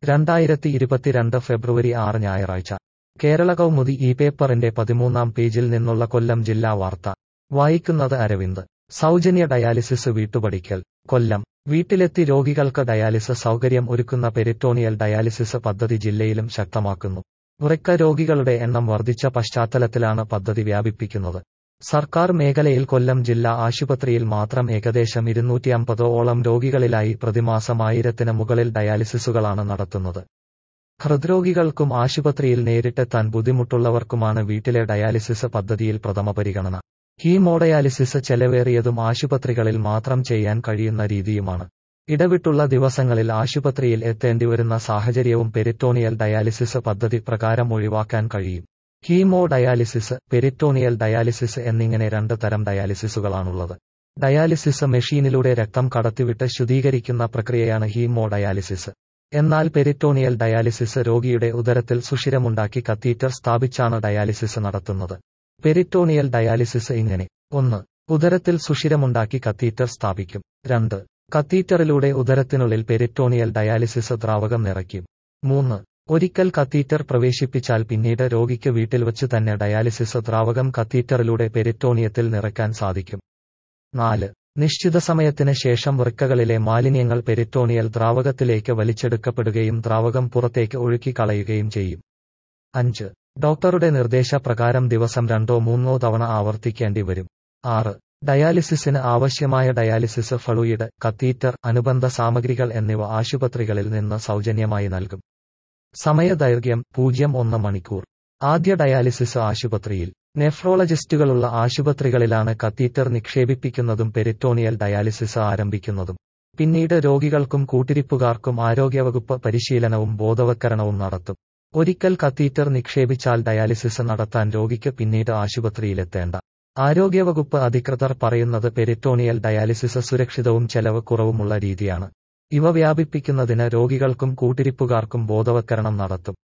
രണ്ടായിരത്തി ഇരുപത്തിരണ്ട് ഫെബ്രുവരി ആറ് ഞായറാഴ്ച കേരള കൗമുദി ഈ പേപ്പറിന്റെ പതിമൂന്നാം പേജിൽ നിന്നുള്ള കൊല്ലം ജില്ലാ വാർത്ത വായിക്കുന്നത് അരവിന്ദ് സൗജന്യ ഡയാലിസിസ് വീട്ടുപടിക്കൽ കൊല്ലം വീട്ടിലെത്തി രോഗികൾക്ക് ഡയാലിസിസ് സൗകര്യം ഒരുക്കുന്ന പെരിറ്റോണിയൽ ഡയാലിസിസ് പദ്ധതി ജില്ലയിലും ശക്തമാക്കുന്നു വൃക്ക രോഗികളുടെ എണ്ണം വർദ്ധിച്ച പശ്ചാത്തലത്തിലാണ് പദ്ധതി വ്യാപിപ്പിക്കുന്നത് സർക്കാർ മേഖലയിൽ കൊല്ലം ജില്ലാ ആശുപത്രിയിൽ മാത്രം ഏകദേശം ഇരുന്നൂറ്റി അമ്പതോളം രോഗികളിലായി പ്രതിമാസം ആയിരത്തിന് മുകളിൽ ഡയാലിസിസുകളാണ് നടത്തുന്നത് ഹൃദ്രോഗികൾക്കും ആശുപത്രിയിൽ നേരിട്ടെത്താൻ ബുദ്ധിമുട്ടുള്ളവർക്കുമാണ് വീട്ടിലെ ഡയാലിസിസ് പദ്ധതിയിൽ പ്രഥമ പരിഗണന ഹീമോഡയാലിസിസ് ചെലവേറിയതും ആശുപത്രികളിൽ മാത്രം ചെയ്യാൻ കഴിയുന്ന രീതിയുമാണ് ഇടവിട്ടുള്ള ദിവസങ്ങളിൽ ആശുപത്രിയിൽ എത്തേണ്ടിവരുന്ന സാഹചര്യവും പെരിറ്റോണിയൽ ഡയാലിസിസ് പദ്ധതി പ്രകാരം ഒഴിവാക്കാൻ കഴിയും ഹീമോ ഡയാലിസിസ് പെരിറ്റോണിയൽ ഡയാലിസിസ് എന്നിങ്ങനെ രണ്ട് തരം ഡയാലിസിസുകളാണുള്ളത് ഡയാലിസിസ് മെഷീനിലൂടെ രക്തം കടത്തിവിട്ട് ശുദ്ധീകരിക്കുന്ന പ്രക്രിയയാണ് ഹീമോ ഡയാലിസിസ് എന്നാൽ പെരിറ്റോണിയൽ ഡയാലിസിസ് രോഗിയുടെ ഉദരത്തിൽ സുഷിരമുണ്ടാക്കി കത്തീറ്റർ സ്ഥാപിച്ചാണ് ഡയാലിസിസ് നടത്തുന്നത് പെരിറ്റോണിയൽ ഡയാലിസിസ് ഇങ്ങനെ ഒന്ന് ഉദരത്തിൽ സുഷിരമുണ്ടാക്കി കത്തീറ്റർ സ്ഥാപിക്കും രണ്ട് കത്തീറ്ററിലൂടെ ഉദരത്തിനുള്ളിൽ പെരിറ്റോണിയൽ ഡയാലിസിസ് ദ്രാവകം നിറയ്ക്കും മൂന്ന് ഒരിക്കൽ കത്തീറ്റർ പ്രവേശിപ്പിച്ചാൽ പിന്നീട് രോഗിക്ക് വീട്ടിൽ വച്ച് തന്നെ ഡയാലിസിസ് ദ്രാവകം കത്തീറ്ററിലൂടെ പെരിറ്റോണിയത്തിൽ നിറയ്ക്കാൻ സാധിക്കും നാല് നിശ്ചിത സമയത്തിന് ശേഷം വൃക്കകളിലെ മാലിന്യങ്ങൾ പെരിറ്റോണിയൽ ദ്രാവകത്തിലേക്ക് വലിച്ചെടുക്കപ്പെടുകയും ദ്രാവകം പുറത്തേക്ക് ഒഴുക്കിക്കളയുകയും ചെയ്യും അഞ്ച് ഡോക്ടറുടെ നിർദ്ദേശപ്രകാരം ദിവസം രണ്ടോ മൂന്നോ തവണ ആവർത്തിക്കേണ്ടി വരും ആറ് ഡയാലിസിസിന് ആവശ്യമായ ഡയാലിസിസ് ഫ്ലൂയിഡ് കത്തീറ്റർ അനുബന്ധ സാമഗ്രികൾ എന്നിവ ആശുപത്രികളിൽ നിന്ന് സൗജന്യമായി നൽകും സമയദൈർഘ്യം പൂജ്യം ഒന്ന് മണിക്കൂർ ആദ്യ ഡയാലിസിസ് ആശുപത്രിയിൽ നെഫ്രോളജിസ്റ്റുകളുള്ള ആശുപത്രികളിലാണ് കത്തീറ്റർ നിക്ഷേപിപ്പിക്കുന്നതും പെരിറ്റോണിയൽ ഡയാലിസിസ് ആരംഭിക്കുന്നതും പിന്നീട് രോഗികൾക്കും കൂട്ടിരിപ്പുകാർക്കും ആരോഗ്യവകുപ്പ് പരിശീലനവും ബോധവൽക്കരണവും നടത്തും ഒരിക്കൽ കത്തീറ്റർ നിക്ഷേപിച്ചാൽ ഡയാലിസിസ് നടത്താൻ രോഗിക്ക് പിന്നീട് ആശുപത്രിയിലെത്തേണ്ട ആരോഗ്യവകുപ്പ് അധികൃതർ പറയുന്നത് പെരിറ്റോണിയൽ ഡയാലിസിസ് സുരക്ഷിതവും ചെലവ് കുറവുമുള്ള രീതിയാണ് ഇവ വ്യാപിപ്പിക്കുന്നതിന് രോഗികൾക്കും കൂട്ടിരിപ്പുകാർക്കും ബോധവൽക്കരണം നടത്തും